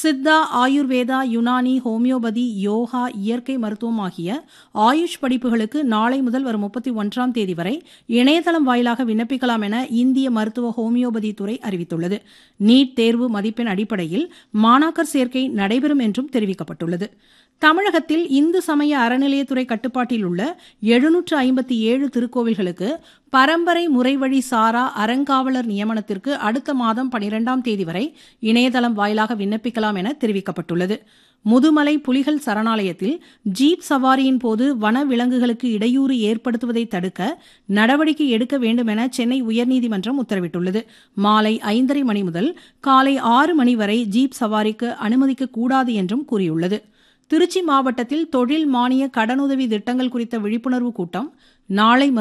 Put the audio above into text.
Siddha Ayurveda Unani homeopathy yoga இயற்கை மருத்துவம் ஆகிய ஆயுஷ் படிப்புகளுக்கு நாளை முதல் வரும் முப்பத்தி ஒன்றாம் தேதி வரை இணையதளம் வாயிலாக விண்ணப்பிக்கலாம் என இந்திய மருத்துவ ஹோமியோபதி துறை அறிவித்துள்ளது நீட் தேர்வு மதிப்பெண் அடிப்படையில் மாணாக்கர் சேர்க்கை நடைபெறும் என்றும் தெரிவிக்கப்பட்டுள்ளது தமிழகத்தில் இந்து சமய அறநிலையத்துறை கட்டுப்பாட்டில் உள்ள எழுநூற்று ஐம்பத்தி ஏழு திருக்கோவில்களுக்கு பரம்பரை முறைவழி சாரா அறங்காவலர் நியமனத்திற்கு அடுத்த மாதம் பனிரெண்டாம் தேதி வரை இணையதளம் வாயிலாக விண்ணப்பிக்கலாம் என தெரிவிக்கப்பட்டுள்ளது முதுமலை புலிகள் சரணாலயத்தில் ஜீப் சவாரியின் போது வன விலங்குகளுக்கு இடையூறு ஏற்படுத்துவதை தடுக்க நடவடிக்கை எடுக்க வேண்டும் என சென்னை உயர்நீதிமன்றம் உத்தரவிட்டுள்ளது மாலை ஐந்தரை மணி முதல் காலை ஆறு மணி வரை ஜீப் சவாரிக்கு அனுமதிக்க கூடாது என்றும் கூறியுள்ளது திருச்சி மாவட்டத்தில் தொழில் மானிய கடனுதவி திட்டங்கள் குறித்த விழிப்புணர்வு கூட்டம் நாளை